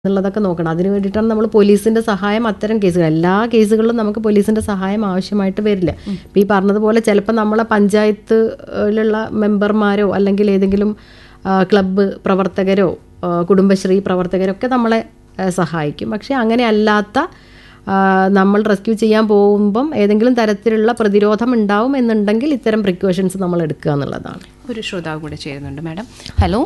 എന്നുള്ളതൊക്കെ നോക്കണം അതിന് വേണ്ടിയിട്ടാണ് നമ്മൾ പോലീസിന്റെ സഹായം അത്തരം കേസുകൾ എല്ലാ കേസുകളിലും നമുക്ക് പോലീസിന്റെ സഹായം ആവശ്യമായിട്ട് വരില്ല ഇപ്പം ഈ പറഞ്ഞതുപോലെ ചിലപ്പോൾ നമ്മളെ പഞ്ചായത്തിലുള്ള മെമ്പർമാരോ അല്ലെങ്കിൽ ഏതെങ്കിലും ആ, ക്ലബ്ബ് പ്രവർത്തകരോ ആ, കുടുംബശ്രീ പ്രവർത്തകരോ ഒക്കെ നമ്മളെ ആ, സഹായിക്കും പക്ഷേ അങ്ങനെ അല്ലാത്ത ആ, നമ്മൾ റെസ്ക്യൂ ചെയ്യാൻ പോകുമ്പം ഏതെങ്കിലും തരത്തിലുള്ള പ്രതിരോധം ഉണ്ടാവും എന്നുണ്ടെങ്കിൽ ഇത്തരം പ്രിക്കോഷൻസ് നമ്മൾ എടുക്കുക എന്നുള്ളതാണ് ഒരു ശ്രോതാവ് കൂടെ ചേരുന്നുണ്ട് madam hello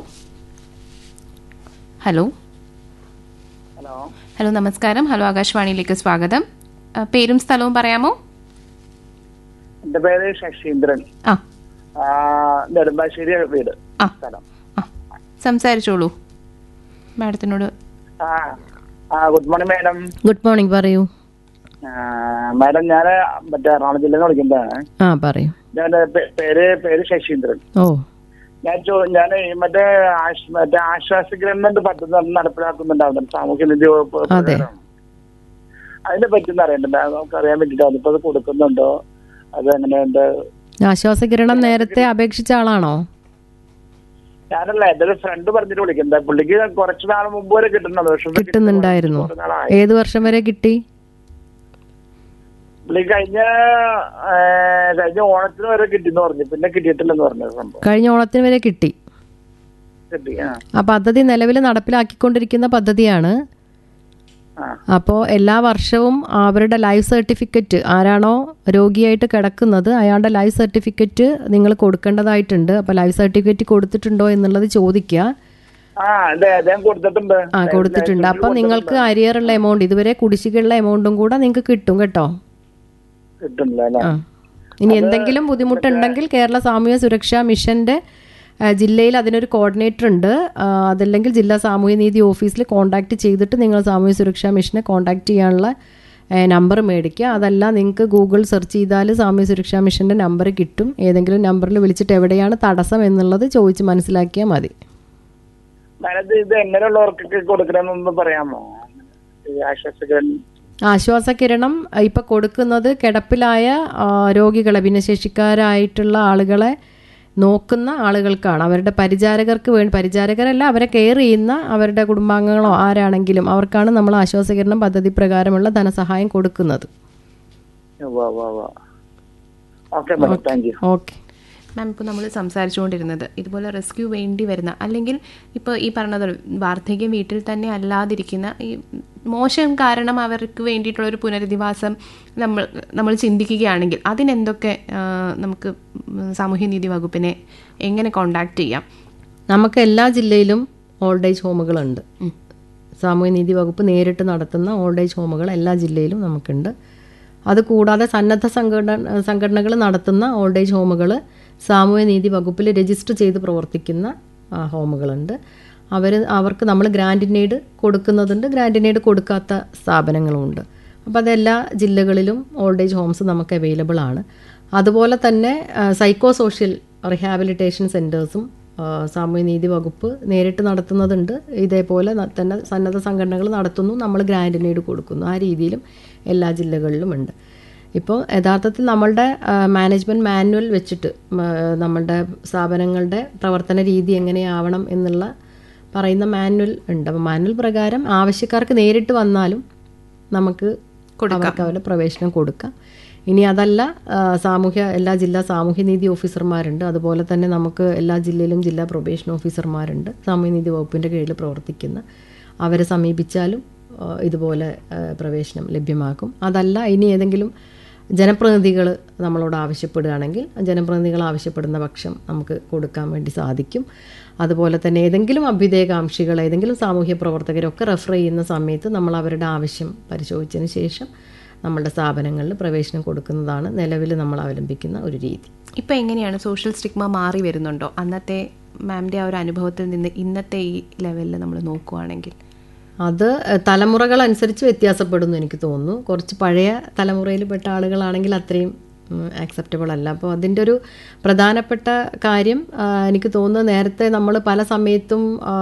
hello hello hello നമസ്കാരം ഹലോ ആകാശവാണിയിലേക്ക് സ്വാഗതം ആ, പേരും സ്ഥലവും പറയാമോ എന്റെ പേര് ശശീന്ദ്രൻ ആ ആ, നെടുമ്പാശ്ശേരി വീട് ആ സ്ഥലം ആ സംസാരിച്ചോളൂ മാഡത്തിനോട് ആ ആ good morning madam good morning പറയൂ ആ, മാഡം ഞാൻ മറ്റേ എറണാകുളം ജില്ലയിൽ നിന്ന് വിളിക്കുന്നതാണ് ആ പറയൂ ഞാൻ പേര് പേര് ശശീന്ദ്രൻ ഓ ഞാൻ ചോ ഞാൻ ഈ മറ്റേ ആശ്- മറ്റേ ആശ്വാസ ഗവൺമെന്റ് പദ്ധതി നടപ്പിലാക്കുന്നുണ്ടാവുന്നു സാമൂഹ്യനിധി വകുപ്പ് അതെ. പ്രകാരം. അതിനെ പറ്റി ഒന്ന് അറിയണ്ടേ നമുക്ക് അറിയാൻ വേണ്ടിട്ടാണ് ഇപ്പൊ അത് കൊടുക്കുന്നുണ്ടോ അത് എങ്ങനെയുണ്ട് ആശ്വാസകിരണം നേരത്തെ അപേക്ഷിച്ച ആളാണോ ഞാനല്ല എന്റെ ഒരു ഫ്രണ്ട് പറഞ്ഞിട്ട് വിളിക്കുന്നത് പുള്ളിക്ക് കുറച്ച് നാൾ മുമ്പ് വരെ കിട്ടുന്നുണ്ട് പക്ഷെ ഇത് കിട്ടുന്നുണ്ടായിരുന്നു കുറച്ച് നാളായി. ഏത് വർഷം വരെ കിട്ടി പുള്ളി കഴിഞ്ഞ ഏ, കഴിഞ്ഞ ഓണത്തിന് വരെ കിട്ടിന്ന് പറഞ്ഞു പിന്നെ കിട്ടിയിട്ടില്ലെന്ന് പറഞ്ഞു സംഭവം കഴിഞ്ഞ ഓണത്തിന് വരെ കിട്ടി കിട്ടി ആ ആ പദ്ധതി നിലവിൽ നടപ്പിലാക്കിക്കൊണ്ടിരിക്കുന്ന പദ്ധതിയാണ് ആ അപ്പോൾ എല്ലാ വർഷവും അവരുടെ ലൈഫ് സർട്ടിഫിക്കറ്റ് ആരാണോ രോഗിയായിട്ട് കിടക്കുന്നത് അയാളുടെ ലൈഫ് സർട്ടിഫിക്കറ്റ് നിങ്ങൾ കൊടുക്കേണ്ടതായിട്ടുണ്ട് അപ്പോൾ ലൈഫ് സർട്ടിഫിക്കറ്റ് കൊടുത്തിട്ടുണ്ടോ എന്നുള്ളത് ചോദിക്കുക ആ അതെ അദ്ദേഹം കൊടുത്തിട്ടുണ്ട് ആ കൊടുത്തിട്ടുണ്ട് അപ്പോൾ നിങ്ങൾക്ക് അരിയറുള്ള എമൗണ്ട് ഇതുവരെ കുടിശ്ശികയുള്ള എമൗണ്ടും കൂടെ നിങ്ങൾക്ക് കിട്ടും കേട്ടോ കിട്ടുന്നില്ല അല്ലെ ആ ഇനി എന്തെങ്കിലും ബുദ്ധിമുട്ടുണ്ടെങ്കിൽ കേരള സാമൂഹ്യ സുരക്ഷാ മിഷന്റെ ആ, ജില്ലയിൽ അതിനൊരു കോർഡിനേറ്റർ ഉണ്ട് ആ, അതല്ലെങ്കിൽ ജില്ലാ സാമൂഹ്യ നീതി ഓഫീസിൽ കോൺടാക്ട് ചെയ്തിട്ട് നിങ്ങൾ സാമൂഹ്യ സുരക്ഷാ മിഷനെ കോൺടാക്ട് ചെയ്യാനുള്ള നമ്പർ മേടിക്കുക അതല്ല നിങ്ങൾക്ക് ഗൂഗിൾ സെർച്ച് ചെയ്താൽ സാമൂഹ്യ സുരക്ഷാ മിഷന്റെ നമ്പർ കിട്ടും ഏതെങ്കിലും നമ്പറിൽ വിളിച്ചിട്ട് എവിടെയാണ് തടസ്സം എന്നുള്ളത് ചോദിച്ച് മനസ്സിലാക്കിയാൽ മതി മാഡം ഇത് ഇത് എങ്ങനെയുള്ളവർക്കൊക്കെ കൊടുക്കണമെന്ന് പറയാമോ ഈ ആശ്വാസകൻ ആശ്വാസകിരണം ഇപ്പൊ കൊടുക്കുന്നത് കിടപ്പിലായ ആ, രോഗികളെ ഭിന്നശേഷിക്കാരായിട്ടുള്ള ആളുകളെ നോക്കുന്ന ആളുകൾക്കാണ് അവരുടെ പരിചാരകർക്ക് വേണ്ടി പരിചാരകരല്ല അവരെ കെയർ ചെയ്യുന്ന അവരുടെ കുടുംബാംഗങ്ങളോ ആരാണെങ്കിലും അവർക്കാണ് നമ്മൾ ആശ്വാസകിരണം പദ്ധതി പ്രകാരമുള്ള ധനസഹായം കൊടുക്കുന്നത് okay madam thank you okay ma'am ഇപ്പോൾ നമ്മൾ സംസാരിച്ചുകൊണ്ടിരുന്നത് ഇതുപോലെ റെസ്ക്യൂ വേണ്ടി വരുന്ന അല്ലെങ്കിൽ ഇപ്പോൾ ഈ പറഞ്ഞത് വാർദ്ധക്യം വീട്ടിൽ തന്നെ അല്ലാതിരിക്കുന്ന ഈ മോശം കാരണം അവർക്ക് വേണ്ടിയിട്ടുള്ള ഒരു പുനരധിവാസം നമ്മൾ നമ്മൾ ചിന്തിക്കുകയാണെങ്കിൽ അതിനെന്തൊക്കെ ആ, നമുക്ക് സാമൂഹ്യനീതി വകുപ്പിനെ എങ്ങനെ കോണ്ടാക്ട് ചെയ്യാം നമുക്ക് എല്ലാ ജില്ലയിലും ഓൾഡ് ഏജ് ഹോമുകളുണ്ട് സാമൂഹ്യനീതി വകുപ്പ് നേരിട്ട് നടത്തുന്ന ഓൾഡ് ഏജ് ഹോമുകൾ എല്ലാ ജില്ലയിലും നമുക്കുണ്ട് അതുകൂടാതെ സന്നദ്ധ സംഘടന സംഘടനകൾ നടത്തുന്ന ഓൾഡ് ഏജ് ഹോമുകൾ സാമൂഹ്യനീതി വകുപ്പിൽ രജിസ്റ്റർ ചെയ്ത് പ്രവർത്തിക്കുന്ന ആ, ഹോമുകളുണ്ട് അവർ അവർക്ക് നമ്മൾ ഗ്രാൻഡിനേഡ് കൊടുക്കുന്നതുണ്ട് ഗ്രാൻഡിനേഡ് കൊടുക്കാത്ത സ്ഥാപനങ്ങളുമുണ്ട് അപ്പോൾ അതെല്ലാ ജില്ലകളിലും ഓൾഡ് ഏജ് ഹോംസ് നമുക്ക് അവൈലബിൾ ആണ് അതുപോലെ തന്നെ സൈക്കോ സോഷ്യൽ റിഹാബിലിറ്റേഷൻ സെൻറ്റേഴ്സും സാമൂഹ്യനീതി വകുപ്പ് നേരിട്ട് നടത്തുന്നതുണ്ട് ഇതേപോലെ ന- തന്നെ സന്നദ്ധ സംഘടനകൾ നടത്തുന്നു നമ്മൾ ഗ്രാൻഡിനേഡ് കൊടുക്കുന്നു ആ രീതിയിലും എല്ലാ ജില്ലകളിലും ഉണ്ട് ഇപ്പോൾ യഥാർത്ഥത്തിൽ നമ്മളുടെ മാനേജ്മെൻറ്റ് മാനുവൽ വെച്ചിട്ട് ഉം, ആ, നമ്മളുടെ സ്ഥാപനങ്ങളുടെ പ്രവർത്തന രീതി എങ്ങനെയാവണം എന്നുള്ള പറയുന്ന മാനുവൽ ഉണ്ട് അപ്പോൾ മാനുവൽ പ്രകാരം ആവശ്യക്കാർക്ക് നേരിട്ട് വന്നാലും നമുക്ക് അവർക്ക് അവരുടെ പ്രവേശനം കൊടുക്കാം ഇനി അതല്ല ആ, സാമൂഹ്യ എല്ലാ ജില്ലാ സാമൂഹ്യനീതി ഓഫീസർമാരുണ്ട് അതുപോലെ തന്നെ നമുക്ക് എല്ലാ ജില്ലയിലും ജില്ലാ പ്രൊബേഷൻ ഓഫീസർമാരുണ്ട് സാമൂഹ്യനീതി വകുപ്പിൻ്റെ കീഴിൽ പ്രവർത്തിക്കുന്ന അവരെ സമീപിച്ചാലും ആ, ഇതുപോലെ ആ, പ്രവേശനം ലഭ്യമാക്കും അതല്ല ഇനി ഏതെങ്കിലും ജനപ്രതിനിധികൾ നമ്മളോട് ആവശ്യപ്പെടുകയാണെങ്കിൽ ജനപ്രതിനിധികൾ ആവശ്യപ്പെടുന്ന പക്ഷം നമുക്ക് കൊടുക്കാൻ വേണ്ടി സാധിക്കും അതുപോലെ തന്നെ ഏതെങ്കിലും അഭ്യുദയകാംക്ഷികൾ ഏതെങ്കിലും സാമൂഹ്യ പ്രവർത്തകരൊക്കെ റെഫർ ചെയ്യുന്ന സമയത്ത് നമ്മൾ അവരുടെ ആവശ്യം പരിശോധിച്ചതിന് ശേഷം നമ്മളുടെ സ്ഥാപനങ്ങളിൽ പ്രവേശനം കൊടുക്കുന്നതാണ് നിലവിൽ നമ്മൾ അവലംബിക്കുന്ന ഒരു രീതി ഇപ്പോൾ എങ്ങനെയാണ് സോഷ്യൽ സ്റ്റിഗ്മ മാറി വരുന്നുണ്ടോ അന്നത്തെ മാമിൻ്റെ ആ ഒരു അനുഭവത്തിൽ നിന്ന് ഇന്നത്തെ ഈ ലെവലിൽ നമ്മൾ നോക്കുവാണെങ്കിൽ അത് എഹ്, തലമുറകൾ അനുസരിച്ച് വ്യത്യാസപ്പെടുന്നു എനിക്ക് തോന്നുന്നു കുറച്ച് പഴയ തലമുറയിൽ പെട്ട ആളുകളാണെങ്കിൽ അത്രയും ആക്സെപ്റ്റബിൾ അല്ല അപ്പോൾ അതിൻ്റെ ഒരു പ്രധാനപ്പെട്ട കാര്യം ആ, എനിക്ക് തോന്നുന്നു നേരത്തെ നമ്മൾ പല സമയത്തും ആ,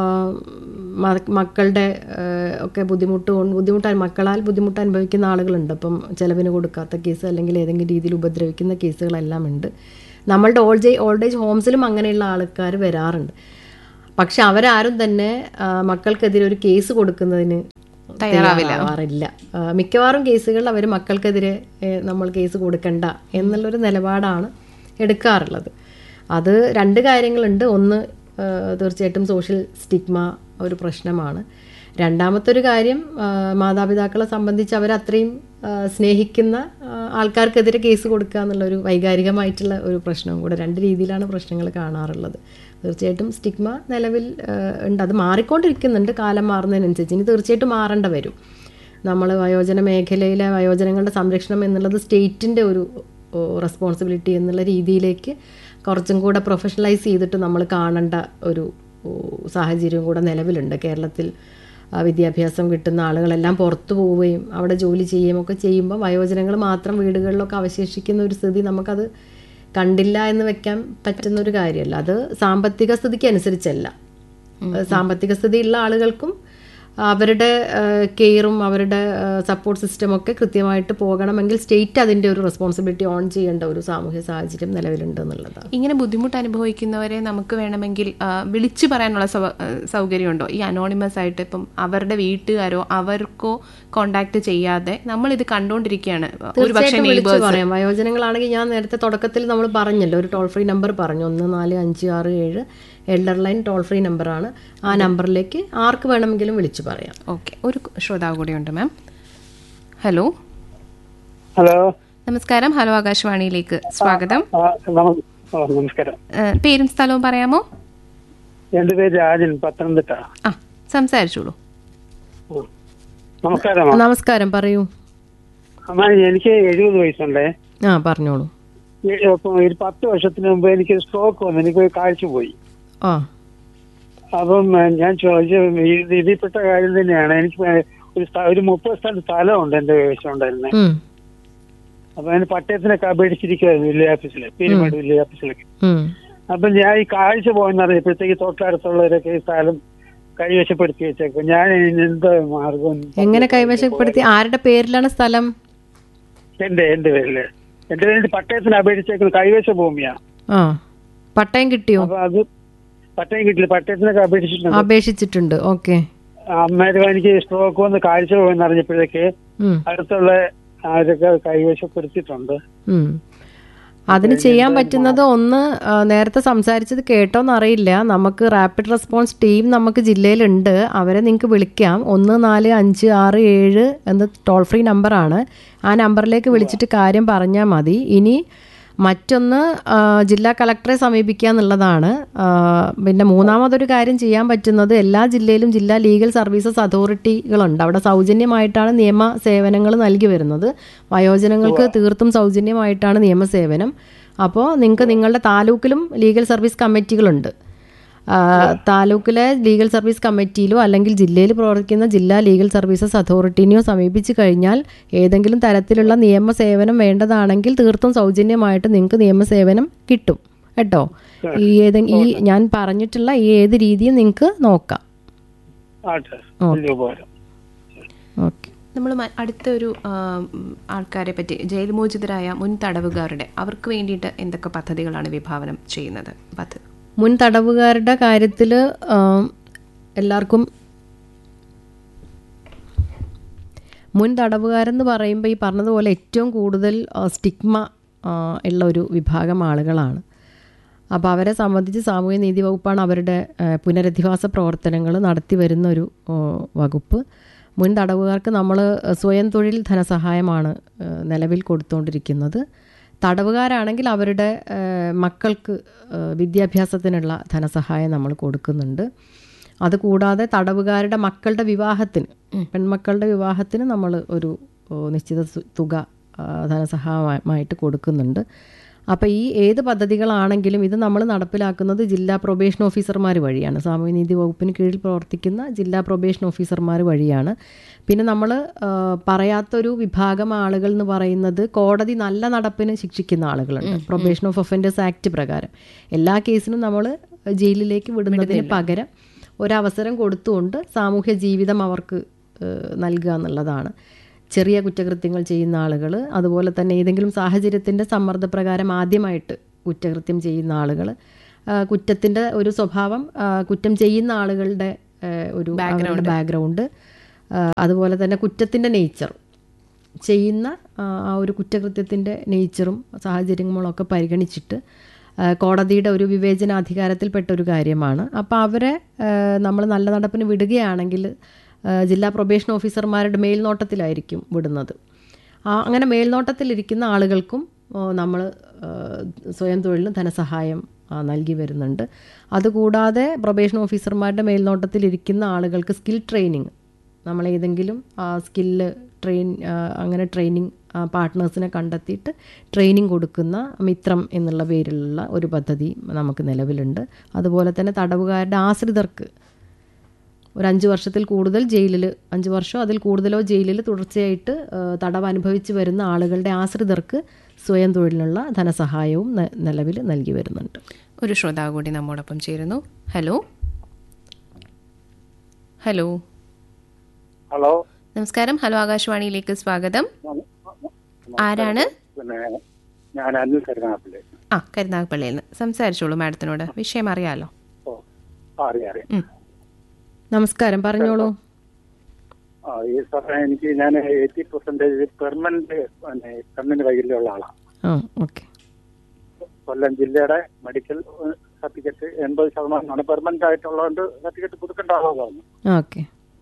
മ- മക്കളുടെ ആ, ഒക്കെ ബുദ്ധിമുട്ട് കൊണ്ട് ബുദ്ധിമുട്ട് മക്കളാൽ ബുദ്ധിമുട്ട് അനുഭവിക്കുന്ന ആളുകളുണ്ട് അപ്പം ചിലവിന് കൊടുക്കാത്ത കേസ് അല്ലെങ്കിൽ ഏതെങ്കിലും രീതിയിൽ ഉപദ്രവിക്കുന്ന കേസുകളെല്ലാം ഉണ്ട് നമ്മളുടെ ഓൾഡ് ഏജ് ഓൾഡ് ഏജ് ഹോംസിലും അങ്ങനെയുള്ള ആൾക്കാർ വരാറുണ്ട് പക്ഷെ അവരാരും തന്നെ ആ, മക്കൾക്കെതിരെ ഒരു കേസ് കൊടുക്കുന്നതിന് തയ്യാറാവാറില്ല ആ, മിക്കവാറും കേസുകളിൽ അവർ മക്കൾക്കെതിരെ ഏ, നമ്മൾ കേസ് കൊടുക്കണ്ട എന്നുള്ളൊരു നിലപാടാണ് എടുക്കാറുള്ളത് അത് രണ്ട് കാര്യങ്ങളുണ്ട് ഒന്ന് ആ, തീർച്ചയായിട്ടും സോഷ്യൽ സ്റ്റിഗ്മ ഒരു പ്രശ്നമാണ് രണ്ടാമത്തെ ഒരു കാര്യം ആ, മാതാപിതാക്കളെ സംബന്ധിച്ച് അവരത്രയും ആ, സ്നേഹിക്കുന്ന ആ, ആൾക്കാർക്കെതിരെ കേസ് കൊടുക്കുക എന്നുള്ളൊരു വൈകാരികമായിട്ടുള്ള ഒരു പ്രശ്നവും കൂടെ രണ്ട് രീതിയിലാണ് പ്രശ്നങ്ങൾ കാണാറുള്ളത് തീർച്ചയായിട്ടും സ്റ്റിഗ്മ നിലവിൽ ആ, ഉണ്ട് അത് മാറിക്കൊണ്ടിരിക്കുന്നുണ്ട് കാലം മാറുന്നതിനനുസരിച്ച് ഇനി തീർച്ചയായിട്ടും മാറേണ്ട വരും നമ്മൾ വയോജന മേഖലയിലെ വയോജനങ്ങളുടെ സംരക്ഷണം എന്നുള്ളത് സ്റ്റേറ്റിൻ്റെ ഒരു റെസ്പോൺസിബിലിറ്റി എന്നുള്ള രീതിയിലേക്ക് കുറച്ചും കൂടെ പ്രൊഫഷണലൈസ് ചെയ്തിട്ട് നമ്മൾ കാണേണ്ട ഒരു ഓ, സാഹചര്യവും കൂടെ നിലവിലുണ്ട് കേരളത്തിൽ ആ, വിദ്യാഭ്യാസം കിട്ടുന്ന ആളുകളെല്ലാം പുറത്തു പോവുകയും അവിടെ ജോലി ചെയ്യുകയും ഒക്കെ ചെയ്യുമ്പോൾ വയോജനങ്ങൾ മാത്രം വീടുകളിലൊക്കെ അവശേഷിക്കുന്ന ഒരു സ്ഥിതി നമുക്കത് കണ്ടില്ല എന്ന് വെക്കാൻ പറ്റുന്ന ഒരു കാര്യമല്ല അത് സാമ്പത്തിക സ്ഥിതിക്ക് അനുസരിച്ചല്ല സാമ്പത്തിക സ്ഥിതിയുള്ള ആളുകൾക്കും അവരുടെ കെയറും അവരുടെ സപ്പോർട്ട് സിസ്റ്റമൊക്കെ കൃത്യമായിട്ട് പോകണമെങ്കിൽ സ്റ്റേറ്റ് അതിൻ്റെ ഒരു റെസ്പോൺസിബിലിറ്റി ഓൺ ചെയ്യേണ്ട ഒരു സാമൂഹ്യ സാഹചര്യം നിലവിലുണ്ട് എന്നുള്ളതാണ് ഇങ്ങനെ ബുദ്ധിമുട്ട് അനുഭവിക്കുന്നവരെ നമുക്ക് വേണമെങ്കിൽ ആ, വിളിച്ചു പറയാനുള്ള സൗ- ആ, സൗകര്യമുണ്ടോ ഈ അനോണിമസ് ആയിട്ട് ഇപ്പം അവരുടെ വീട്ടുകാരോ അവർക്കോ കോണ്ടാക്ട് ചെയ്യാതെ നമ്മൾ ഇത് കണ്ടുകൊണ്ടിരിക്കുകയാണ് ഒരു പക്ഷേ തീർച്ചയായിട്ടും വിളിച്ചു പറയാം വയോജനങ്ങളാണെങ്കിൽ ഞാൻ നേരത്തെ തുടക്കത്തിൽ നമ്മൾ പറഞ്ഞല്ലോ ഒരു ടോൾ ഫ്രീ നമ്പർ പറഞ്ഞു ഒന്ന് നാല് അഞ്ച് ആറ് ഏഴ് എൽഡർ ലൈൻ ടോൾ ഫ്രീ നമ്പറാണ് ആ നമ്പറിലേക്ക് ആർക്ക് വേണമെങ്കിലും വിളിച്ചു പറയാം ഓക്കെ ഒരു ശ്രോതാവ് കൂടിയുണ്ട് മാം ഹലോ ഹലോ നമസ്കാരം ഹലോ ആകാശവാണിയിലേക്ക് സ്വാഗതം ആ, നമ- ഓ, നമസ്കാരം ആ, പേരും സ്ഥലവും പറയാമോ എന്റെ പേര് രാജൻ പത്തനംതിട്ട ആ സംസാരിച്ചോളൂ ഉം. നമസ്കാരം നമസ്കാരം പറയൂ അമ്മ എനിക്ക് എഴുപത് വയസ്സുണ്ടേ ആ പറഞ്ഞോളൂ ഈ- ഇപ്പം ഒരു പത്ത് വർഷത്തിന് മുമ്പ് എനിക്ക് സ്ട്രോക്ക് വന്നു എനിക്ക് ഒരു കാഴ്ച പോയി ആ അപ്പം ഏ, ഞാൻ ചോദിച്ചു ഇത് ഇതിൽപ്പെട്ട കാര്യം തന്നെയാണ് എനിക്ക് ഒരു സ്ഥ- ഒരു മുപ്പത് സ്ഥലം സ്ഥലമുണ്ട് എന്റെ കൈവശം ഉണ്ടായിരുന്നത് ഉം, അപ്പൊ അതിന് പട്ടയത്തിനൊക്കെ അപേക്ഷിച്ചിരിക്കുവായിരുന്നു വില്ലേജ് ഓഫീസിൽ പീരുമേട് വില്ലേജ് ഓഫീസിലൊക്കെ ഉം. അപ്പൊ ഞാൻ ഈ കാഴ്ച പോയെന്ന് അറിയപ്പോഴത്തേക്ക് തൊട്ടടുത്തുള്ളവരൊക്കെ ഈ സ്ഥലം കൈവശപ്പെടുത്തി വെച്ചേക്കും ഞാൻ ഇതിന് എന്ത് മാർഗം എങ്ങനെ കൈവശപ്പെടുത്തി ആരുടെ പേരിലാണ് സ്ഥലം എന്റെ എന്റെ പേരില് എന്റെ പേരിൽ പട്ടയത്തിന് അപേക്ഷിച്ചേക്കുന്നത് കൈവശ ഭൂമിയാ ആ പട്ടയം കിട്ടിയോ അപ്പൊ അത് പട്ടയം കിട്ടില്ല പട്ടയത്തിനൊക്കെ അപേക്ഷിച്ചിട്ടുണ്ട് അപേക്ഷിച്ചിട്ടുണ്ട് ഓക്കെ അന്നേരം എനിക്ക് സ്ട്രോക്ക് വന്ന് കാഴ്ച പോയെന്ന് അറിഞ്ഞപ്പോഴേക്ക് അടുത്തുള്ള ആരൊക്കെ കൈവശപ്പെടുത്തിയിട്ടുണ്ട് ഉം. അതിന് ചെയ്യാൻ പറ്റുന്നത് ഒന്ന് ആ, നേരത്തെ സംസാരിച്ചത് കേട്ടോന്ന് അറിയില്ല നമുക്ക് റാപ്പിഡ് റെസ്പോൺസ് ടീം നമുക്ക് ജില്ലയിലുണ്ട് അവരെ നിങ്ങൾക്ക് വിളിക്കാം ഒന്ന് നാല് അഞ്ച് ആറ് ഏഴ് എന്ന ടോൾ ഫ്രീ നമ്പറാണ് ആ നമ്പറിലേക്ക് വിളിച്ചിട്ട് കാര്യം പറഞ്ഞാൽ മതി ഇനി മറ്റൊന്ന് ആ, ജില്ലാ കളക്ടറെ സമീപിക്കുക എന്നുള്ളതാണ് ആ, പിന്നെ മൂന്നാമതൊരു കാര്യം ചെയ്യാൻ പറ്റുന്നത് എല്ലാ ജില്ലയിലും ജില്ലാ ലീഗൽ സർവീസസ് അതോറിറ്റികളുണ്ട് അവിടെ സൗജന്യമായിട്ടാണ് നിയമ സേവനങ്ങൾ നൽകി വരുന്നത് വയോജനങ്ങൾക്ക് തീർത്തും സൗജന്യമായിട്ടാണ് നിയമസേവനം അപ്പോൾ നിങ്ങൾക്ക് നിങ്ങളുടെ താലൂക്കിലും ലീഗൽ സർവീസ് കമ്മിറ്റികളുണ്ട് ആ, താലൂക്കിലെ ലീഗൽ സർവീസ് കമ്മിറ്റിയിലോ അല്ലെങ്കിൽ ജില്ലയിൽ പ്രവർത്തിക്കുന്ന ജില്ലാ ലീഗൽ സർവീസസ് അതോറിറ്റിനെയോ സമീപിച്ചു കഴിഞ്ഞാൽ ഏതെങ്കിലും തരത്തിലുള്ള നിയമസേവനം വേണ്ടതാണെങ്കിൽ തീർത്തും സൗജന്യമായിട്ട് നിങ്ങൾക്ക് നിയമസേവനം കിട്ടും കേട്ടോ ഈ ഏതെ ഈ ഞാൻ പറഞ്ഞിട്ടുള്ള ഈ ഏത് രീതിയും നിങ്ങൾക്ക് നോക്കാം ആട്ടെ വലിയ ഉപകാരം ഓക്കെ നമ്മൾ അടുത്ത ഒരു ആ, ഉം, ആൾക്കാരെ പറ്റി ജയിൽ മോചിതരായ മുൻ തടവുകാരുടെ അവർക്ക് വേണ്ടിയിട്ട് എന്തൊക്കെ പദ്ധതികളാണ് വിഭാവനം ചെയ്യുന്നത് പദ്ധതി മുൻ തടവുകാരുടെ കാര്യത്തിൽ എല്ലാവർക്കും മുൻ തടവുകാരെന്ന് പറയുമ്പോൾ ഈ പറഞ്ഞതുപോലെ ഏറ്റവും കൂടുതൽ സ്റ്റിഗ്മ ഉള്ള ഒരു വിഭാഗം ആളുകളാണ് അപ്പോൾ അവരെ സംബന്ധിച്ച് സാമൂഹ്യ നീതി വകുപ്പാണ് അവരുടെ ആ, പുനരധിവാസ പ്രവർത്തനങ്ങൾ നടത്തി വരുന്ന ഒരു ആ, വകുപ്പ് മുൻ തടവുകാർക്ക് നമ്മൾ സ്വയം തൊഴിൽ ധനസഹായമാണ് ആ, നിലവിൽ കൊടുത്തുകൊണ്ടിരിക്കുന്നത് തടവുകാരാണെങ്കിൽ അവരുടെ ആ, മക്കൾക്ക് ആ, വിദ്യാഭ്യാസത്തിനുള്ള ധനസഹായം നമ്മൾ കൊടുക്കുന്നുണ്ട് അതുകൂടാതെ തടവുകാരുടെ മക്കളുടെ വിവാഹത്തിന് പെൺമക്കളുടെ വിവാഹത്തിന് നമ്മൾ ഒരു ഓ, നിശ്ചിത സു- തുക ആ, ധനസഹായമായിട്ട് കൊടുക്കുന്നുണ്ട് അപ്പോൾ ഈ ഏത് പദ്ധതികളാണെങ്കിലും ഇത് നമ്മൾ നടപ്പിലാക്കുന്നത് ജില്ലാ പ്രൊബേഷൻ ഓഫീസർമാർ വഴിയാണ് സാമൂഹ്യനീതി വകുപ്പിന് കീഴിൽ പ്രവർത്തിക്കുന്ന ജില്ലാ പ്രൊബേഷൻ ഓഫീസർമാർ വഴിയാണ് പിന്നെ നമ്മൾ പറയാത്തൊരു വിഭാഗം ആളുകൾ എന്ന് പറയുന്നത് കോടതി നല്ല നടപ്പിന് ശിക്ഷിക്കുന്ന ആളുകളുണ്ട് പ്രൊബേഷൻ ഓഫ് ഒഫൻഡേഴ്സ് ആക്ട് പ്രകാരം എല്ലാ കേസിനും നമ്മൾ ജയിലിലേക്ക് വിടുന്നതിന് പകരം ഒരവസരം കൊടുത്തുകൊണ്ട് സാമൂഹ്യ ജീവിതം അവർക്ക് ഏഹ്, നൽകുക എന്നുള്ളതാണ് ചെറിയ കുറ്റകൃത്യങ്ങൾ ചെയ്യുന്ന ആളുകൾ അതുപോലെ തന്നെ ഏതെങ്കിലും സാഹചര്യത്തിൻ്റെ സമ്മർദ്ദപ്രകാരം ആദ്യമായിട്ട് കുറ്റകൃത്യം ചെയ്യുന്ന ആളുകൾ ആ, കുറ്റത്തിൻ്റെ ഒരു സ്വഭാവം ആ, കുറ്റം ചെയ്യുന്ന ആളുകളുടെ ആ, ഒരു അവരുടെ ബാക്ക്ഗ്രൗണ്ട് അതുപോലെ തന്നെ കുറ്റത്തിൻ്റെ നേച്ചർ ചെയ്യുന്ന ആ, ആ ഒരു കുറ്റകൃത്യത്തിൻ്റെ നേച്ചറും സാഹചര്യങ്ങളും ഒക്കെ പരിഗണിച്ചിട്ട് ആ, കോടതിയുടെ ഒരു വിവേചനാധികാരത്തിൽപ്പെട്ട ഒരു കാര്യമാണ് അപ്പോൾ അവരെ നമ്മൾ നല്ല നടപ്പിന് വിടുകയാണെങ്കിൽ ആ, ജില്ലാ പ്രൊബേഷൻ ഓഫീസർമാരുടെ മേൽനോട്ടത്തിലായിരിക്കും വിടുന്നത് ആ അങ്ങനെ മേൽനോട്ടത്തിലിരിക്കുന്ന ആളുകൾക്കും നമ്മൾ സ്വയം തൊഴിലിന് ധനസഹായം ആ, നൽകി വരുന്നുണ്ട് അതുകൂടാതെ പ്രൊബേഷൻ ഓഫീസർമാരുടെ മേൽനോട്ടത്തിലിരിക്കുന്ന ആളുകൾക്ക് സ്കിൽ ട്രെയിനിങ് നമ്മൾ ഏതെങ്കിലും സ്കില്ല് ട്രെയിൻ ആ, അങ്ങനെ ട്രെയിനിങ് പാർട്ട്നേഴ്സിനെ കണ്ടെത്തിയിട്ട് ട്രെയിനിങ് കൊടുക്കുന്ന മിത്രം എന്നുള്ള പേരിലുള്ള ഒരു പദ്ധതി നമുക്ക് നിലവിലുണ്ട് അതുപോലെ തന്നെ തടവുകാരുടെ ആശ്രിതർക്ക് ഒരു അഞ്ച് വർഷത്തിൽ കൂടുതൽ ജയിലിൽ അഞ്ച് വർഷമോ അതിൽ കൂടുതലോ ജയിലിൽ തുടർച്ചയായിട്ട് ആ, തടവ് അനുഭവിച്ച് വരുന്ന ആളുകളുടെ ആശ്രിതർക്ക് സ്വയം തൊഴിലിനുള്ള ധനസഹായവും ന- നിലവിൽ നൽകി വരുന്നുണ്ട് ഒരു ശ്രോതാവ് കൂടി നമ്മോടൊപ്പം ചേരുന്നു ഹലോ ഹലോ ഹലോ നമസ്കാരം ഹലോ ആകാശവാണിയിലേക്ക് സ്വാഗതം ആരാണ് പിന്നെ ഞാൻ അനിൽ കരുനാഗപ്പള്ളി ആ കരുനാഗപ്പള്ളിയിൽ നിന്ന് സംസാരിച്ചോളൂ മാഡത്തിനോട് വിഷയം അറിയാലോ ഓ അറിയാം അറിയാം ഉം. നമസ്കാരം പറഞ്ഞോളൂ ആ ഈ സാറേ എനിക്ക് ഞാൻ എയ്റ്റി പെർസെന്റേജ് പെർമനന്റ് പിന്നെ കണ്ണിന് വൈകല്യമുള്ള ആളാണ് ആ ഓക്കെ കൊല്ലം ജില്ലയുടെ മെഡിക്കൽ സർട്ടിഫിക്കറ്റ് എൺപത് ശതമാനമാണ് പെർമനന്റ് ആയിട്ടുള്ളതുകൊണ്ട് സർട്ടിഫിക്കറ്റ് പുതുക്കേണ്ട ആളാണ് ഓക്കെ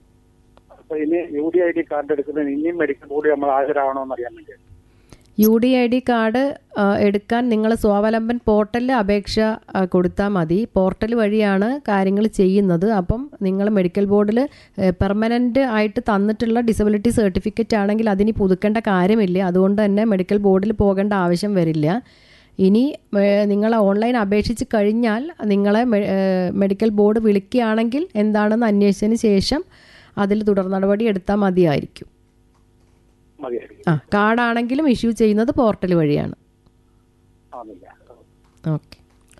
അപ്പൊ ഇനി U D I D card എടുക്കുന്നതിന് ഇനിയും മെഡിക്കൽ കൂടി നമ്മൾ ഹാജരാകണമെന്ന് അറിയാൻ വേണ്ടി U D I D card ആ, എടുക്കാൻ നിങ്ങൾ സ്വാവലംബൻ പോർട്ടലിൽ അപേക്ഷ കൊടുത്താൽ മതി പോർട്ടൽ വഴിയാണ് കാര്യങ്ങൾ ചെയ്യുന്നത് അപ്പം നിങ്ങൾ മെഡിക്കൽ ബോർഡിൽ പെർമനൻ്റ് ആയിട്ട് തന്നിട്ടുള്ള ഡിസബിലിറ്റി സർട്ടിഫിക്കറ്റ് ആണെങ്കിൽ അതിനി പുതുക്കേണ്ട കാര്യമില്ല അതുകൊണ്ട് തന്നെ മെഡിക്കൽ ബോർഡിൽ പോകേണ്ട ആവശ്യം വരില്ല ഇനി നിങ്ങൾ ഓൺലൈൻ അപേക്ഷിച്ച് കഴിഞ്ഞാൽ നിങ്ങളെ മെ- ഏ, മെഡിക്കൽ ബോർഡ് വിളിക്കുകയാണെങ്കിൽ എന്താണെന്ന് അന്വേഷിച്ചതിന് ശേഷം അതിൽ തുടർ നടപടി എടുത്താൽ മതിയായിരിക്കും മതിയായിരിക്കും ആ കാർഡാണെങ്കിലും ഇഷ്യൂ ചെയ്യുന്നത് പോർട്ടൽ വഴിയാണ് ആന്നില്ല ഓക്കെ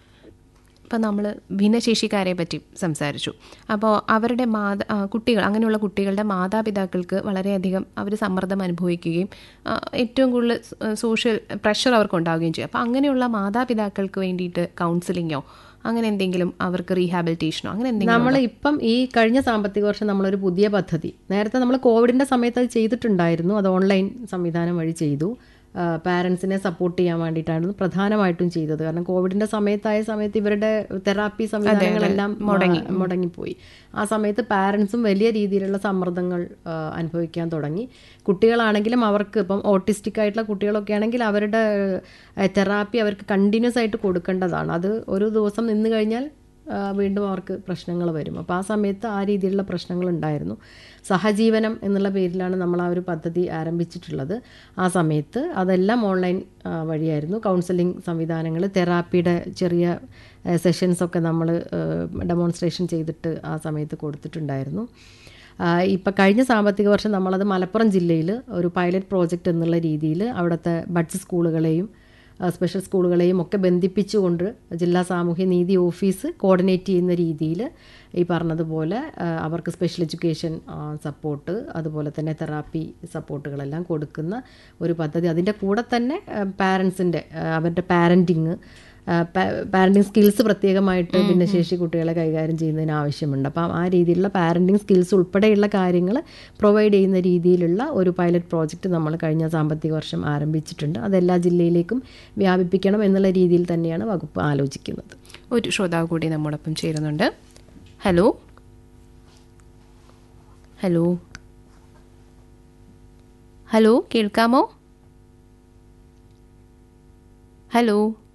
ഇപ്പം നമ്മൾ ഭിന്നശേഷിക്കാരെ പറ്റി സംസാരിച്ചു അപ്പോൾ അവരുടെ മാതാ ആ, കുട്ടികൾ അങ്ങനെയുള്ള കുട്ടികളുടെ മാതാപിതാക്കൾക്ക് വളരെയധികം അവർ സമ്മർദ്ദം അനുഭവിക്കുകയും ആ, ഏറ്റവും കൂടുതൽ സ- സോഷ്യൽ പ്രഷർ അവർക്ക് ഉണ്ടാവുകയും ചെയ്യും അപ്പോൾ അങ്ങനെയുള്ള മാതാപിതാക്കൾക്ക് വേണ്ടിയിട്ട് കൗൺസിലിങ്ങോ അങ്ങനെ എന്തെങ്കിലും അവർക്ക് റീഹാബിലിറ്റേഷനോ അങ്ങനെ എന്തെങ്കിലും നമ്മൾ ഇപ്പം ഈ കഴിഞ്ഞ സാമ്പത്തിക വർഷം നമ്മളൊരു പുതിയ പദ്ധതി നേരത്തെ നമ്മൾ കോവിഡിന്റെ സമയത്ത് അത് ചെയ്തിട്ടുണ്ടായിരുന്നു അത് ഓൺലൈൻ സംവിധാനം വഴി ചെയ്തു പാരൻസിനെ സപ്പോർട്ട് ചെയ്യാൻ വേണ്ടിയിട്ടായിരുന്നു പ്രധാനമായിട്ടും ചെയ്തത് കാരണം കോവിഡിന്റെ സമയത്തായ സമയത്ത് ഇവരുടെ തെറാപ്പി സംവിധാനങ്ങളെല്ലാം മുടങ്ങി മുടങ്ങിപ്പോയി ആ സമയത്ത് പാരൻസും വലിയ രീതിയിലുള്ള സമ്മർദ്ദങ്ങൾ ആ, അനുഭവിക്കാൻ തുടങ്ങി കുട്ടികളാണെങ്കിലും അവർക്ക് ഇപ്പം ഓട്ടിസ്റ്റിക് ആയിട്ടുള്ള കുട്ടികളൊക്കെ ആണെങ്കിൽ അവരുടെ തെറാപ്പി അവർക്ക് കണ്ടിന്യൂസ് ആയിട്ട് കൊടുക്കേണ്ടതാണ് അത് ഒരു ദിവസം നിന്ന് കഴിഞ്ഞാൽ ആ, വീണ്ടും അവർക്ക് പ്രശ്നങ്ങൾ വരും അപ്പോൾ ആ സമയത്ത് ആ രീതിയിലുള്ള പ്രശ്നങ്ങൾ ഉണ്ടായിരുന്നു സഹജീവനം എന്നുള്ള പേരിലാണ് നമ്മൾ ആ ഒരു പദ്ധതി ആരംഭിച്ചിട്ടുള്ളത് ആ സമയത്ത് അതെല്ലാം ഓൺലൈൻ ആ, വഴിയായിരുന്നു കൗൺസിലിംഗ് സംവിധാനങ്ങൾ തെറാപ്പിയുടെ ചെറിയ സെഷൻസ് ഒക്കെ നമ്മൾ ഡെമോൺസ്ട്രേഷൻ ചെയ്തിട്ട് ആ സമയത്ത് കൊടുത്തിട്ടുണ്ടായിരുന്നു ഇപ്പം കഴിഞ്ഞ സാമ്പത്തിക വർഷം നമ്മളത് മലപ്പുറം ജില്ലയിൽ ഒരു പൈലറ്റ് പ്രോജക്റ്റ് എന്നുള്ള രീതിയിൽ അവിടുത്തെ ബഡ്സ് സ്കൂളുകളെയും ആ, സ്പെഷ്യൽ സ്കൂളുകളെയും ഒക്കെ ബന്ധിപ്പിച്ചുകൊണ്ട് ജില്ലാ സാമൂഹ്യ നീതി ഓഫീസ് കോർഡിനേറ്റ് ചെയ്യുന്ന രീതിയിൽ ഈ പറഞ്ഞതുപോലെ ആ, അവർക്ക് സ്പെഷ്യൽ എഡ്യൂക്കേഷൻ സപ്പോർട്ട് അതുപോലെ തന്നെ തെറാപ്പി സപ്പോർട്ടുകളെല്ലാം കൊടുക്കുന്ന ഒരു പദ്ധതി അതിൻ്റെ കൂടെ തന്നെ പാരൻസിൻ്റെ അവരുടെ പാരൻറ്റിങ് പാരൻറ്റിങ് സ്കിൽസ് പ്രത്യേകമായിട്ട് ഭിന്നശേഷി കുട്ടികളെ കൈകാര്യം ചെയ്യുന്നതിന് ആവശ്യമുണ്ട് അപ്പം ആ രീതിയിലുള്ള പാരൻറ്റിങ് സ്കിൽസ് ഉൾപ്പെടെയുള്ള കാര്യങ്ങൾ പ്രൊവൈഡ് ചെയ്യുന്ന രീതിയിലുള്ള ഒരു പൈലറ്റ് പ്രോജക്റ്റ് നമ്മൾ കഴിഞ്ഞ സാമ്പത്തിക വർഷം ആരംഭിച്ചിട്ടുണ്ട് അത് എല്ലാ ജില്ലയിലേക്കും വ്യാപിപ്പിക്കണം എന്നുള്ള രീതിയിൽ തന്നെയാണ് വകുപ്പ് ആലോചിക്കുന്നത് ഒരു ശ്രോതാവ് കൂടി നമ്മോടൊപ്പം ചേരുന്നുണ്ട് ഹലോ ഹലോ ഹലോ കേൾക്കാമോ ഹലോ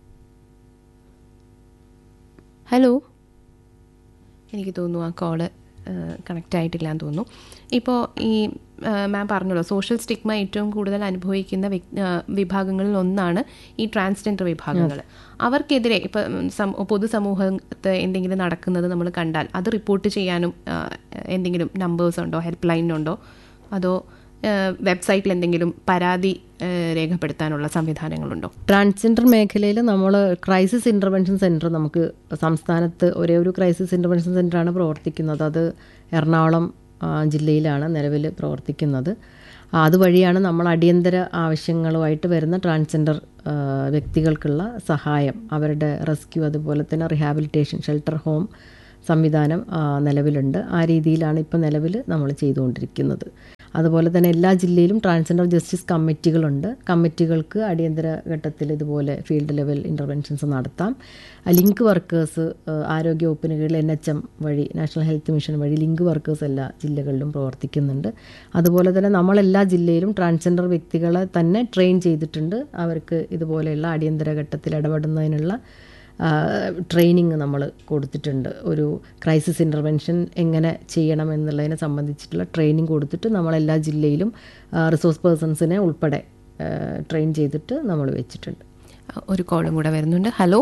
ഹലോ എനിക്ക് തോന്നുന്നു ആ കോള് കണക്റ്റ് ആയിട്ടില്ല എന്ന് തോന്നുന്നു ഇപ്പോൾ ഈ മാം പറഞ്ഞല്ലോ സോഷ്യൽ സ്റ്റിഗ്മ ഏറ്റവും കൂടുതൽ അനുഭവിക്കുന്ന വ്യക്- ആ, വിഭാഗങ്ങളിൽ ഒന്നാണ് ഈ ട്രാൻസ്ജെൻഡർ വിഭാഗങ്ങൾ അവർക്കെതിരെ ഇപ്പം പൊതുസമൂഹത്ത് എന്തെങ്കിലും നടക്കുന്നത് നമ്മൾ കണ്ടാൽ അത് റിപ്പോർട്ട് ചെയ്യാനും ആ, എന്തെങ്കിലും നമ്പേഴ്സ് ഉണ്ടോ ഹെൽപ്പ് ലൈൻ ഉണ്ടോ അതോ വെബ്സൈറ്റിൽ എന്തെങ്കിലും പരാതി ആ, രേഖപ്പെടുത്താനുള്ള സംവിധാനങ്ങളുണ്ടോ ട്രാൻസ്ജെൻഡർ മേഖലയിൽ നമ്മൾ ക്രൈസിസ് ഇൻ്റർവെൻഷൻ സെൻറ്റർ നമുക്ക് സംസ്ഥാനത്ത് ഒരേ ഒരു ക്രൈസിസ് ഇൻ്റർവെൻഷൻ സെൻ്ററാണ് പ്രവർത്തിക്കുന്നത് അത് എറണാകുളം ആ, ജില്ലയിലാണ് നിലവിൽ പ്രവർത്തിക്കുന്നത് ആ, അതുവഴിയാണ് നമ്മൾ അടിയന്തര ആവശ്യങ്ങളുമായിട്ട് വരുന്ന ട്രാൻസ്ജെൻഡർ ആ, വ്യക്തികൾക്കുള്ള സഹായം അവരുടെ റെസ്ക്യൂ അതുപോലെ തന്നെ റിഹാബിലിറ്റേഷൻ ഷെൽട്ടർ ഹോം സംവിധാനം ആ, നിലവിലുണ്ട് ആ രീതിയിലാണ് ഇപ്പോൾ നിലവിൽ നമ്മൾ ചെയ്തുകൊണ്ടിരിക്കുന്നത് അതുപോലെ തന്നെ എല്ലാ ജില്ലയിലും ട്രാൻസ്ജെൻഡർ ജസ്റ്റിസ് കമ്മിറ്റികളുണ്ട് കമ്മിറ്റികൾക്ക് അടിയന്തര ഘട്ടത്തിൽ ഇതുപോലെ ഫീൽഡ് ലെവൽ ഇൻ്റർവെൻഷൻസ് നടത്താം ആ, ലിങ്ക് വർക്കേഴ്സ് ആരോഗ്യ വകുപ്പിന് കീഴിൽ എൻ എച്ച് എം വഴി നാഷണൽ ഹെൽത്ത് മിഷൻ വഴി ലിങ്ക് വർക്കേഴ്സ് എല്ലാ ജില്ലകളിലും പ്രവർത്തിക്കുന്നുണ്ട് അതുപോലെ തന്നെ നമ്മളെല്ലാ ജില്ലയിലും ട്രാൻസ്ജെൻഡർ വ്യക്തികളെ തന്നെ ട്രെയിൻ ചെയ്തിട്ടുണ്ട് അവർക്ക് ഇതുപോലെയുള്ള അടിയന്തര ഘട്ടത്തിൽ ഇടപെടുന്നതിനുള്ള ട്രെയിനിങ് നമ്മൾ കൊടുത്തിട്ടുണ്ട് ഒരു ക്രൈസിസ് ഇൻ്റർവെൻഷൻ എങ്ങനെ ചെയ്യണം എന്നുള്ളതിനെ സംബന്ധിച്ചിട്ടുള്ള ട്രെയിനിങ് കൊടുത്തിട്ട് നമ്മളെല്ലാ ജില്ലയിലും റിസോഴ്സ് പേഴ്സൺസിനെ ഉൾപ്പെടെ ട്രെയിൻ ചെയ്തിട്ട് നമ്മൾ വെച്ചിട്ടുണ്ട് ഒരു കോളും കൂടെ വരുന്നുണ്ട് ഹലോ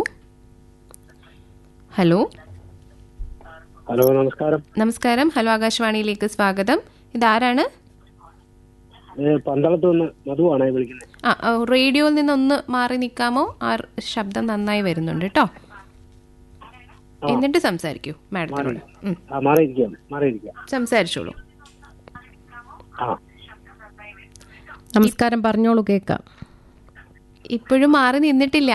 ഹലോ ഹലോ നമസ്കാരം നമസ്കാരം ഹലോ ആകാശവാണിയിലേക്ക് സ്വാഗതം ഇതാരാണ് ഏ, പന്തളത്ത് നിന്ന് മധുവാണ് വിളിക്കുന്നത് ആ ആ, റേഡിയോയിൽ നിന്ന് ഒന്ന് മാറി നിൽക്കാമോ ആ ശബ്ദം നന്നായി വരുന്നുണ്ട് കേട്ടോ എന്നിട്ട് സംസാരിക്കൂ മാഡത്തിനോട് ഉം, ആ മാറിയിരിക്കാം മാറിയിരിക്കാം സംസാരിച്ചോളൂ ആ നമസ്കാരം പറഞ്ഞോളൂ കേൾക്കാം ഇപ്പോഴും മാറി നിന്നിട്ടില്ല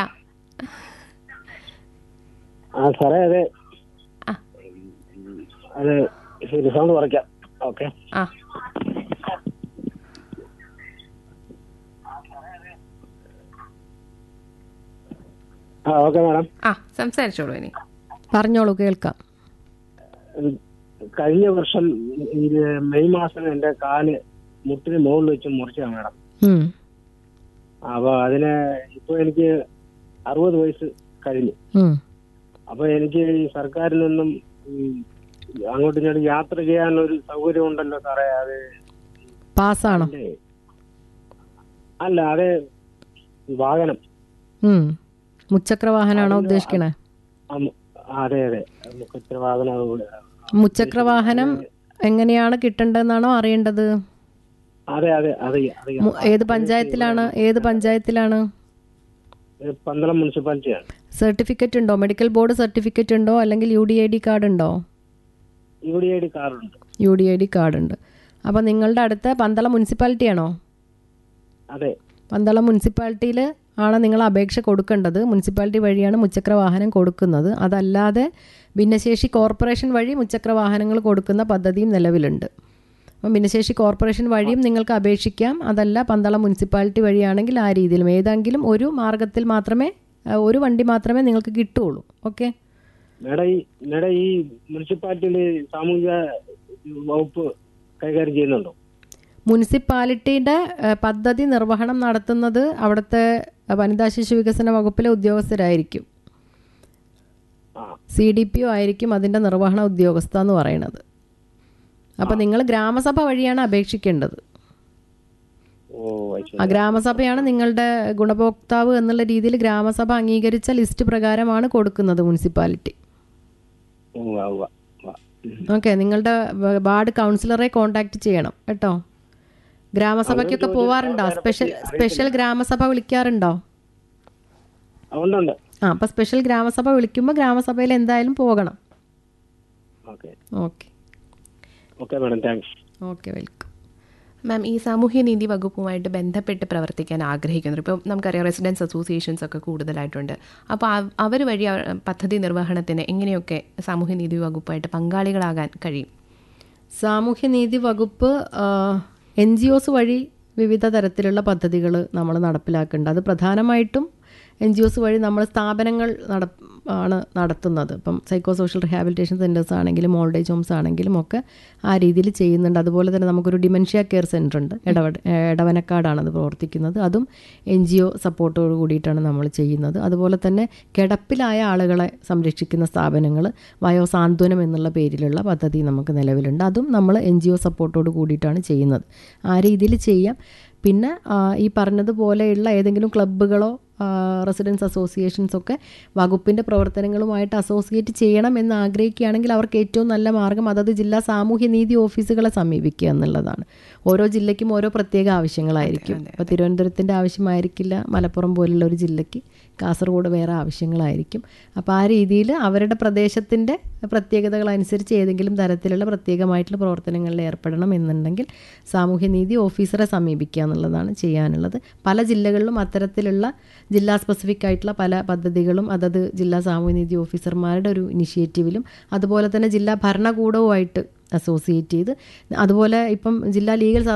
ആ സാറേ അതെ ആ. അത് ശരി സൗണ്ട് കുറയ്ക്കാം ഓക്കെ ആ ആ ഓക്കെ മാഡം ആ സംസാരിച്ചോളൂ ഇനി പറഞ്ഞോളൂ കേൾക്കാം ഉം, കഴിഞ്ഞ വർഷം ഇത് മെയ് മാസം എന്റെ കാല് മുട്ടിന് മുകളിൽ വെച്ച് മുറിച്ചതാണ് മാഡം ഉം. അപ്പൊ അതിന് ഇപ്പൊ എനിക്ക് അറുപത് വയസ്സ് കഴിഞ്ഞു ഉം. അപ്പൊ എനിക്ക് ഈ സർക്കാരിൽ നിന്നും ഉം, അങ്ങോട്ടും ഇങ്ങോട്ടും യാത്ര ചെയ്യാൻ ഒരു സൗകര്യം ഉണ്ടല്ലോ സാറേ അത് പാസ്സാണോ അല്ലേ? അല്ല അതെ വാഹനം ഉം. മുച്ചക്ര വാഹനമാണോ ഉദ്ദേശിക്കണേ ആ, മു- ആ, അതെ അതെ മുഖത്തിന് വാഹനം അതുകൂടെ. മുച്ചക്ര വാഹനം എങ്ങനെയാണ് കിട്ടേണ്ടതെന്നാണോ അറിയേണ്ടത് അതെ അതെ അതെ അതെ മു- ഏത് പഞ്ചായത്തിലാണ് ഏത് പഞ്ചായത്തിലാണ് ഇത് പന്തളം മുനിസിപ്പാലിറ്റിയാണ് സർട്ടിഫിക്കറ്റ് ഉണ്ടോ മെഡിക്കൽ ബോർഡ് സർട്ടിഫിക്കറ്റ് ഉണ്ടോ അല്ലെങ്കിൽ U D I D card ഉണ്ടോ ഇവിടെ ഒരു കാറുണ്ട് U D I D card ഉണ്ട് അപ്പോൾ നിങ്ങളുടെ അടുത്ത പന്തളം മുനിസിപ്പാലിറ്റി ആണോ അതെ പന്തളം മുനിസിപ്പാലിറ്റിയിൽ ആണ് നിങ്ങൾ അപേക്ഷ കൊടുക്കേണ്ടത് മുനിസിപ്പാലിറ്റി വഴിയാണ് മുച്ചക്ര വാഹനം കൊടുക്കുന്നത് അതല്ലാതെ ഭിന്നശേഷി കോർപ്പറേഷൻ വഴി മുച്ചക്ര വാഹനങ്ങൾ കൊടുക്കുന്ന പദ്ധതിയും നിലവിലുണ്ട് അപ്പം ഭിന്നശേഷി കോർപ്പറേഷൻ വഴിയും നിങ്ങൾക്ക് അപേക്ഷിക്കാം അതല്ല പന്തളം മുനിസിപ്പാലിറ്റി വഴിയാണെങ്കിൽ ആ രീതിയിലും ഏതെങ്കിലും ഒരു മാർഗത്തിൽ മാത്രമേ ആ, ഒരു വണ്ടി മാത്രമേ നിങ്ങൾക്ക് കിട്ടുകയുള്ളൂ ഓക്കെ മേഡം ഈ മേഡം ഈ മുനിസിപ്പാലിറ്റിയിൽ സാമൂഹിക വകുപ്പ് കൈകാര്യം ചെയ്യുന്നുണ്ടോ മുനിസിപ്പാലിറ്റിയുടെ ഏഹ്, പദ്ധതി നിർവഹണം നടത്തുന്നത് അവിടുത്തെ വനിതാ ശിശു വികസന വകുപ്പിലെ ഉദ്യോഗസ്ഥരായിരിക്കും ആ സി ഡി പി ഒ ആയിരിക്കും അതിൻ്റെ നിർവഹണ ഉദ്യോഗസ്ഥ എന്ന് പറയുന്നത് അപ്പം നിങ്ങൾ ഗ്രാമസഭ വഴിയാണ് അപേക്ഷിക്കേണ്ടത് ഓ അത് ശരി. ആ ഗ്രാമസഭയാണ് നിങ്ങളുടെ ഗുണഭോക്താവ് എന്നുള്ള രീതിയിൽ ഗ്രാമസഭ അംഗീകരിച്ച ലിസ്റ്റ് പ്രകാരമാണ് കൊടുക്കുന്നത് മുനിസിപ്പാലിറ്റി ഓ ഉവ്വ, ഉവ്വ, ഉവ്വ. ഉം. ഓക്കെ നിങ്ങളുടെ വ- വാർഡ് കൗൺസിലറെ കോണ്ടാക്ട് ചെയ്യണം കേട്ടോ ഗ്രാമസഭയ്ക്കൊക്കെ പോവാറുണ്ടോ സ്പെഷ്യൽ സ്പെഷ്യൽ ഗ്രാമസഭ വിളിക്കാറുണ്ടോ ആ, ഉണ്ട് ഉണ്ട് ആ അപ്പോൾ സ്പെഷ്യൽ ഗ്രാമസഭ വിളിക്കുമ്പോൾ ഗ്രാമസഭയിൽ എന്തായാലും പോകണം okay okay okay madam thanks okay welcome ma'am ഈ സാമൂഹ്യനീതി വകുപ്പുമായിട്ട് ബന്ധപ്പെട്ട് പ്രവർത്തിക്കാൻ ആഗ്രഹിക്കുന്നത് ഇപ്പോൾ നമുക്കറിയാം റെസിഡൻസ് അസോസിയേഷൻസ് ഒക്കെ കൂടുതലായിട്ടുണ്ട് അപ്പോൾ അവർ വഴി അവർ പദ്ധതി നിർവഹണത്തിന് എങ്ങനെയൊക്കെ സാമൂഹ്യനീതി വകുപ്പായിട്ട് പങ്കാളികളാകാൻ കഴിയും സാമൂഹ്യനീതി വകുപ്പ് എൻ ജി ഒസ് വഴി വിവിധ തരത്തിലുള്ള പദ്ധതികൾ നമ്മൾ നടപ്പിലാക്കുന്നുണ്ട് അത് പ്രധാനമായിട്ടും എൻ ജി ഒസ് വഴി നമ്മൾ സ്ഥാപനങ്ങൾ നട ആണ് നടത്തുന്നത് ഇപ്പം സൈക്കോ സോഷ്യൽ റിഹാബിലിറ്റേഷൻ സെൻറ്റേഴ്സ് ആണെങ്കിലും ഓൾഡ് ഹോംസ് ആണെങ്കിലും ഒക്കെ ആ രീതിയിൽ ചെയ്യുന്നുണ്ട് അതുപോലെ തന്നെ നമുക്കൊരു ഡിമെൻഷ്യ കെയർ സെൻറ്റർ ഉണ്ട് ഇടവ ഇടവനക്കാടാണ് അത് പ്രവർത്തിക്കുന്നത് അതും എൻ ജി ഒ സപ്പോർട്ടോട് കൂടിയിട്ടാണ് നമ്മൾ ചെയ്യുന്നത് അതുപോലെ തന്നെ കിടപ്പിലായ ആളുകളെ സംരക്ഷിക്കുന്ന സ്ഥാപനങ്ങൾ വയോസാന്ത്വനം എന്നുള്ള പേരിലുള്ള പദ്ധതി നമുക്ക് നിലവിലുണ്ട് അതും നമ്മൾ എൻ ജി ഒ സപ്പോർട്ടോട് കൂടിയിട്ടാണ് ചെയ്യുന്നത് ആ രീതിയിൽ ചെയ്യാം പിന്നെ ആ, ഈ പറഞ്ഞതുപോലെയുള്ള ഏതെങ്കിലും ക്ലബ്ബുകളോ റെസിഡൻസ് അസോസിയേഷൻസ് ഒക്കെ വകുപ്പിൻ്റെ പ്രവർത്തനങ്ങളുമായിട്ട് അസോസിയേറ്റ് ചെയ്യണം എന്ന് ആഗ്രഹിക്കുകയാണെങ്കിൽ അവർക്ക് ഏറ്റവും നല്ല മാർഗം അതത് ജില്ലാ സാമൂഹ്യനീതി ഓഫീസുകളെ സമീപിക്കുക എന്നുള്ളതാണ് ഓരോ ജില്ലയ്ക്കും ഓരോ പ്രത്യേക ആവശ്യങ്ങളായിരിക്കും ഇപ്പോൾ തിരുവനന്തപുരത്തിൻ്റെ ആവശ്യമായിരിക്കില്ല മലപ്പുറം പോലുള്ള ഒരു ജില്ലയ്ക്ക് കാസർഗോഡ് വേറെ ആവശ്യങ്ങളായിരിക്കും അപ്പോൾ ആ രീതിയിൽ അവരുടെ പ്രദേശത്തിൻ്റെ പ്രത്യേകതകൾ അനുസരിച്ച് ഏതെങ്കിലും തരത്തിലുള്ള പ്രത്യേകമായിട്ടുള്ള പ്രവർത്തനങ്ങളിൽ ഏർപ്പെടണം എന്നുണ്ടെങ്കിൽ സാമൂഹ്യനീതി ഓഫീസറെ സമീപിക്കുക എന്നുള്ളതാണ് ചെയ്യാനുള്ളത് പല ജില്ലകളിലും അത്തരത്തിലുള്ള ജില്ലാ സ്പെസിഫിക് ആയിട്ടുള്ള പല പദ്ധതികളും അതത് ജില്ലാ സാമൂഹ്യനീതി ഓഫീസർമാരുടെ ഒരു ഇനിഷ്യേറ്റീവിലും അതുപോലെ തന്നെ ജില്ലാ ഭരണകൂടവുമായിട്ട് അസോസിയേറ്റ് ചെയ്ത് അതുപോലെ ഇപ്പം ജില്ലാ ലീഗൽ